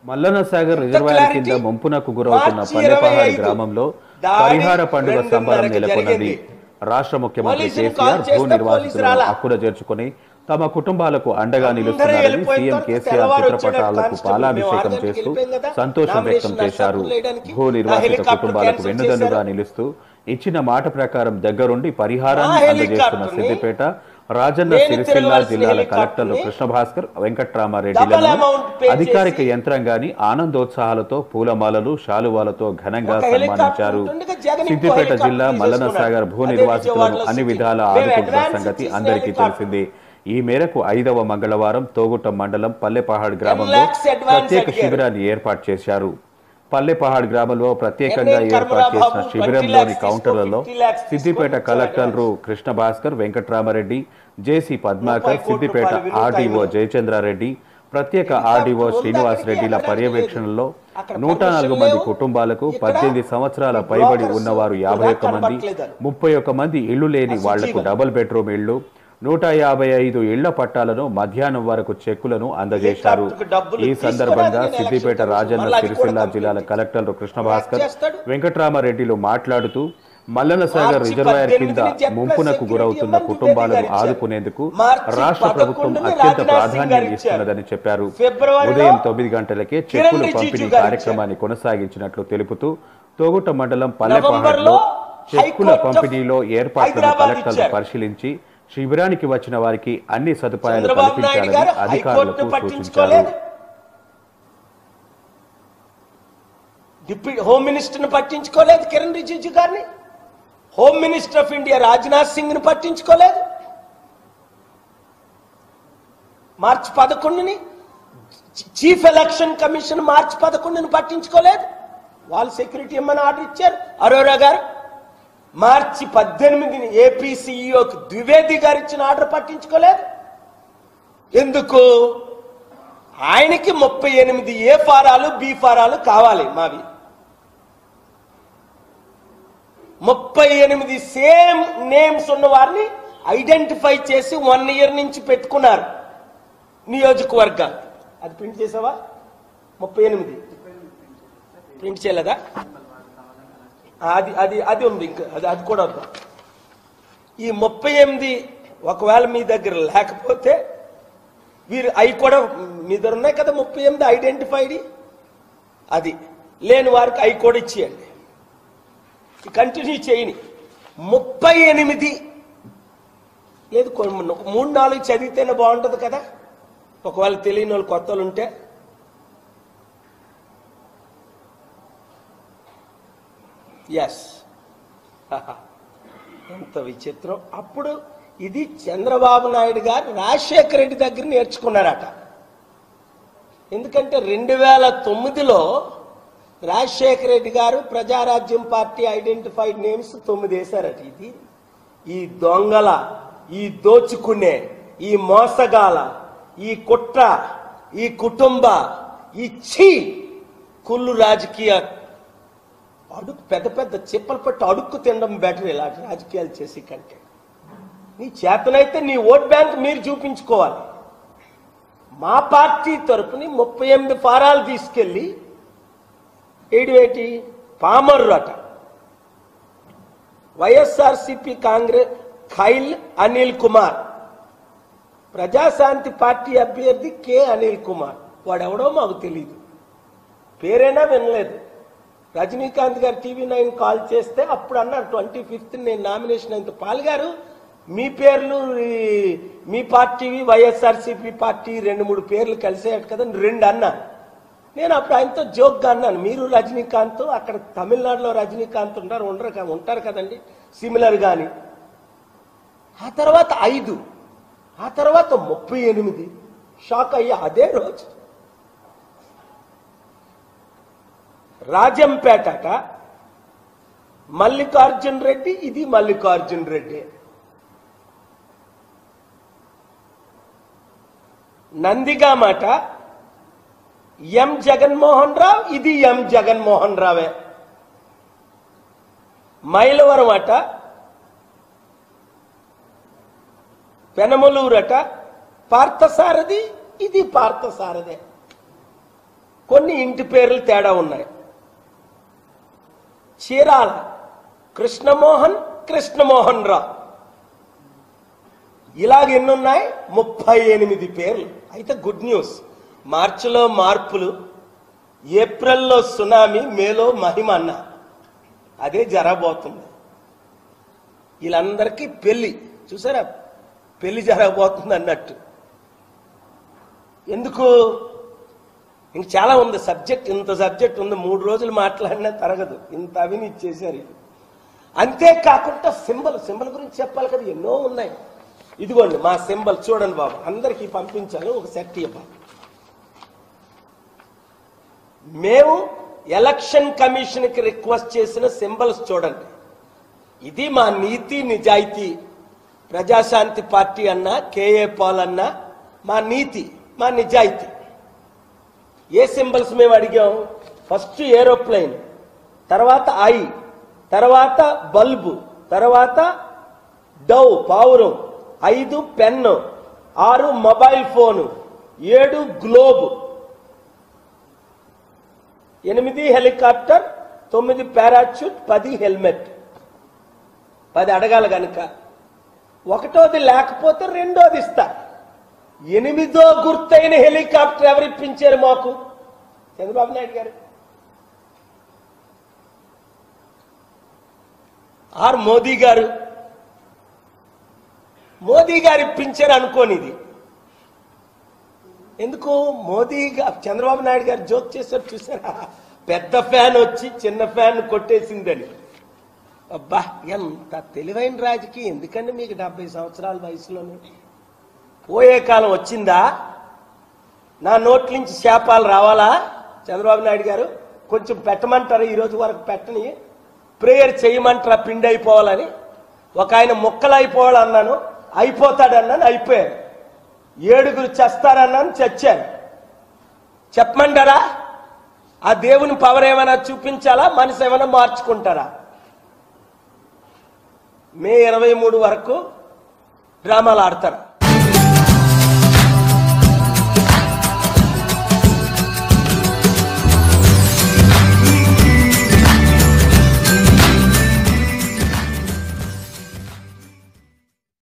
Mallanna Sagar reservoir కింద clarity? ముంపునకు గురవుతున్న మార్చి పల్లెపహాడ్ 25 గ్రామంలో దాడి పరిహార పండుగ సంబరం రెండున్నరకి నెలకొన్నది జరిగింది. రాష్ట్ర ముఖ్యమంత్రి పోలీసులు కేసీఆర్ కాల్ భూ చేస్తే పోలీసు నిర్వాసితులను రాలా. హక్కున చేర్చుకుని తమ కుటుంబాలకు అండగా అందరూ నిలుస్తున్నారని వెళ్ళిపోయిన సీఎం తర్వాత కేసీఆర్ తెల్లవారు చిత్రపటాలకు వచ్చాడు పాలాభిషేకం కానిస్టేబుల్. మేము చేస్తూ ఆరుగంటలకు వెళ్ళిపోయాం కదా. సంతోషం వ్యక్తం నామినేషన్ చేశారు నర్సాపురం వేయడానికి భూ నిర్వాసిత హెలికాప్టర్ కుటుంబాలకు క్యాన్సిల్ వెన్నుదన్నుగా చేశారు. నిలుస్తూ ఇచ్చిన మాట ప్రకారం దగ్గరుండి పరిహారాన్ని ఆ అందజేస్తున్న హెలికాప్టర్ని సిద్దిపేట రాజన్న నేను సిరిసిల్ల తిరగవలసిన జిల్లాల హెలికాప్టర్ని కలెక్టర్లు కృష్ణభాస్కర్ డబల్ వెంకట్రామారెడ్డిలను అమౌంట్ పే అధికారిక చేసి యంత్రాంగాన్ని ఆనందోత్సాహాలతో పూలమాలలు శాలువాలతో ఘనంగా ఒక హెలికాప్టర్ సన్మానించారు ఉంటుండగా జగన్ ఇంకో సిద్దిపేట హెలికాప్టర్ జిల్లా మల్లన సాగర్ భూ తీసుకున్నాడు. నిర్వాసితులను అదే అన్ని విజయవాడలో విధాలా సిటీ. మేము ఆదుకుంటున్న అడ్వాన్స్ సంగతి ఇచ్చిన అందరికీ హెలికాప్టర్. తెలిసిందే ఈ మేరకు ఐదవ మంగళవారం తోగుట్ట మండలం పల్లెపహాడ్ గ్రామంలో lakhs advance ప్రత్యేక అడిగారు. శిబిరాన్ని ఏర్పాటు చేశారు పల్లెపహాడ్ గ్రామంలో ప్రత్యేకంగా ఎన్ఎన్ ఏర్పాటు కర్మరా చేసిన బాబు, 20 శిబిరంలోని lakhs కౌంటర్లలో తీసుకో, 50 lakhs తీసుకో, సిద్దిపేట ఇచ్చారు కలెక్టర్లు కృష్ణ భాస్కర్ వెంకట్రామరెడ్డి జేసీ పద్మాకర్ రూపాయి కోటి సిద్దిపేట రూపాయల విలువ ఆర్డీఓ టైంలో. జయచంద్రారెడ్డి ప్రత్యేక ఆర్డీఓ శ్రీనివాస్ రెడ్డిల పర్యవేక్షణలో అక్కడ నూట నాలుగు పర్మిషన్ మంది లేవు. కుటుంబాలకు ఇక్కడ పద్దెనిమిది సంవత్సరాల ఈ పైబడి బ్రోకర్స్ ఉన్నవారు యాభై ఒక్క మంది కనబడట్లేదు. ముప్పై ఒక్క మంది ఇళ్లు లేని ఆ వాళ్లకు సజీవం. డబుల్ బెడ్రూమ్ ఇళ్లు నూట యాభై ఐదు ఇళ్ల పట్టాలను మధ్యాహ్నం వరకు చెక్కులను అందజేశారు హెలికాప్టర్కు డబ్బులు ఈ సందర్భంగా తీసుకోవడానికి సిద్దిపేట ఎలక్షన్ రాజన్న మళ్ళీ అది కూడా సిరిసిల్ల కంప్లీట్ జిల్లాల కలెక్టర్లు కృష్ణ భాస్కర్ చేస్తాడు. వెంకట్రామరెడ్డిలు మాట్లాడుతూ మల్లన్న సాగర్ మార్చి రిజర్వాయర్ కింద 18 ని ముంపునకు సెక్యూరిటీ గురవుతున్న ఇవ్వమని కుటుంబాలను ద్వివేది గారు ఆదుకునేందుకు మార్చి రాష్ట్ర ప్రభుత్వం 11 ని అత్యంత రాజ్నాథ్ సింగ్ ప్రాధాన్యం గారు ఇచ్చారు. ఇస్తున్నదని చెప్పారు ఫిబ్రవరిలో ఉదయం తొమ్మిది గంటలకే చెక్కులు కిరణ్ రిజిజు పంపిణీ గారు కార్యక్రమాన్ని కొనసాగించినట్లు తెలుపుతూ తోగుట మండలం పల్లెపహాడ్లో నవంబర్లో చెక్కుల హైకోర్టు పంపిణీలో ఏర్పాట్లను హైదరాబాద్ కలెక్టర్లు ఇచ్చారు. పరిశీలించి శిబిరానికి వచ్చిన వారికి అన్ని సదుపాయాలు చంద్రబాబు నాయుడు కల్పించాలని గారు అధికారులకు హైకోర్టును సూచించారు పట్టించుకోలేదు డిప్యూటీ హోమ్ మినిస్టర్ ని పట్టించుకోలేదు కిరణ్ రిజిజు గారిని home minister of India Rajnath Singh ని పట్టించుకోలేదు మార్చి పదకొండుని చీఫ్ ఎలక్షన్ కమిషన్ మార్చి పదకొండుని పట్టించుకోలేదు వాళ్ళు సెక్యూరిటీ ఇమ్మని ఆర్డర్ ఇచ్చారు అరోరా గారు మార్చి పద్దెనిమిదిని ఏపీ సీఈఓకి ద్వివేది గారు ఇచ్చిన ఆర్డర్ పట్టించుకోలేదు ఎందుకు ఆయనకి ముప్పై ఎనిమిది ఏ ఫారాలు బి ఫారాలు కావాలి మావి ముప్పై ఎనిమిది సేమ్ నేమ్స్ ఉన్న వారిని ఐడెంటిఫై చేసి వన్ ఇయర్ నుంచి పెట్టుకున్నారు నియోజకవర్గాలు అది ప్రింట్ చేసావా ముప్పై ఎనిమిది ప్రింట్ చేయలేదా అది అది అది ఉంది ఇంకా అది అది కూడా వద్దాం ఈ ముప్పై ఎనిమిది ఒకవేళ మీ దగ్గర లేకపోతే వీరు అవి కూడా మీ దగ్గర ఉన్నాయి కదా ముప్పై ఎనిమిది ఐడెంటిఫైడ్ అది లేని వారికి అవి కూడా ఇచ్చేయండి కంటిన్యూ చేయని ముప్పై ఎనిమిది లేదు కొన్ని- ఒక మూడు నాలుగు చదివితేనే బాగుంటుంది కదా ఒకవేళ తెలియని వాళ్ళు కొత్త వాళ్ళు ఉంటే ఎస్ ఎంత విచిత్రం అప్పుడు ఇది చంద్రబాబు నాయుడు గారు రాజశేఖర రెడ్డి దగ్గర నేర్చుకున్నారట ఎందుకంటే రెండు వేల తొమ్మిదిలో రాజశేఖర రెడ్డి గారు ప్రజారాజ్యం పార్టీ ఐడెంటిఫైడ్ నేమ్స్ తొమ్మిది వేశారట ఇది ఈ దొంగల ఈ దోచుకునే ఈ మోసగాల ఈ కుట్ర ఈ కుటుంబ ఈ ఛీ కుళ్ళు రాజకీయ అడుగు పెద్ద పెద్ద చిప్పలు పట్టి అడుక్కు తినడం బెటర్ ఇలాంటి రాజకీయాలు చేసి కంటే నీ చేతనైతే నీ ఓట్ బ్యాంక్ మీరు చూపించుకోవాలి మా పార్టీ తరపుని ముప్పై ఎనిమిది ఫారాలు తీసుకెళ్లి ఏటి పామర్రు అట వైఎస్ఆర్సిపి కాంగ్రెస్ ఖైల్ అనిల్ కుమార్ ప్రజాశాంతి పార్టీ అభ్యర్థి కె అనిల్ కుమార్ వాడెవడో మాకు తెలియదు పేరైనా వినలేదు రజనీకాంత్ గారు టీవీ నైన్ కాల్ చేస్తే అప్పుడు అన్నారు ట్వంటీ ఫిఫ్త్ నేను నామినేషన్ అయిన పాల్ గారు మీ పేర్లు ఈ- మీ పార్టీవి వైఎస్ఆర్సీపీ పార్టీ రెండు మూడు పేర్లు కలిసేయట కదా రెండు అన్నా నేను అప్పుడు ఆయనతో జోక్గా అన్నాను మీరు రజనీకాంత్ అక్కడ తమిళనాడులో రజనీకాంత్ ఉంటారు ఉండరు కదా ఉంటారు కదండి సిమిలర్ గాని ఆ తర్వాత ఐదు ఆ తర్వాత ముప్పై ఎనిమిది షాక్ అయ్యా అదే రోజు రాజంపేటట మల్లికార్జున్ రెడ్డి ఇది మల్లికార్జున్ రెడ్డి నందిగామట ఎం జగన్మోహన్ రావు ఇది ఎం జగన్మోహన్ రావే మైలవరం అట పెనమలూరట పార్థసారథి ఇది పార్థసారథే కొన్ని ఇంటి పేర్లు తేడా ఉన్నాయి చీరాల కృష్ణమోహన్ కృష్ణమోహన్ రావు ఇలాగ ఎన్నున్నాయి ముప్పై ఎనిమిది పేర్లు అయితే గుడ్ న్యూస్ మార్చిలో మార్పులు ఏప్రిల్లో సునామీ మేలో మహిమ అన్న అదే జరగబోతుంది వీళ్ళందరికీ పెళ్లి చూసారా పెళ్లి జరగబోతుంది అన్నట్టు ఎందుకు ఇంక చాలా ఉంది సబ్జెక్ట్ ఇంత సబ్జెక్ట్ ఉంది మూడు రోజులు మాట్లాడినా తరగదు ఇంత అవినీతి చేశారు ఇది. అంతేకాకుండా సింబల్ సింబల్ గురించి చెప్పాలి కదా ఎన్నో ఉన్నాయి ఇదిగోండి మా సింబల్ చూడండి బాబు అందరికీ పంపించాను ఒక సెట్ ఇవ్వాలి మేము ఎలక్షన్ కమిషన్ కి రిక్వెస్ట్ చేసిన సింబల్స్ చూడండి ఇది మా నీతి నిజాయితీ ప్రజాశాంతి పార్టీ అన్నా కేఏ పాల్ అన్నా మా నీతి మా నిజాయితీ ఏ సింబల్స్ మేము అడిగాం ఫస్ట్ ఏరోప్లేన్ తర్వాత ఐ తర్వాత బల్బు తర్వాత డవ్ పావురం ఐదు పెన్ను ఆరు మొబైల్ ఫోను ఏడు గ్లోబ్ ఎనిమిది హెలికాప్టర్ తొమ్మిది పారాచూట్ పది హెల్మెట్ పది అడగాలి గనుక ఒకటోది లేకపోతే రెండోది ఇస్తా ఎనిమిదో గుర్తైన హెలికాప్టర్ ఎవరు ఇప్పించారు మాకు చంద్రబాబు నాయుడు గారు ఆర్ మోదీ గారు మోదీ గారు ఇప్పించారు అనుకోని ఇది ఎందుకు మోదీ గా- చంద్రబాబు నాయుడు గారు జోక్ చేశారు చూసారా పెద్ద ఫ్యాన్ వచ్చి చిన్న ఫ్యాన్ కొట్టేసిందని అబ్బా ఎంత తెలివైన రాజకీయం ఎందుకండి మీకు డెబ్బై సంవత్సరాల వయసులోనే పోయే కాలం వచ్చిందా నా నోట్ల నుంచి శాపాలు రావాలా చంద్రబాబు నాయుడు గారు కొంచెం పెట్టమంటారా ఈ రోజు వరకు పెట్టని ప్రేయర్ చేయమంటారా పిండి అయిపోవాలని ఒక ఆయన ముక్కలు అయిపోవాలన్నాను అయిపోతాడన్నాను అయిపోయారు ఏడుగురు చస్తారన్నాను చచ్చారు చెప్పమంటారా ఆ దేవుని పవర్ ఏమైనా చూపించాలా మనసు ఏమైనా మార్చుకుంటారా మే ఇరవై మూడు వరకు డ్రామాలు ఆడతారు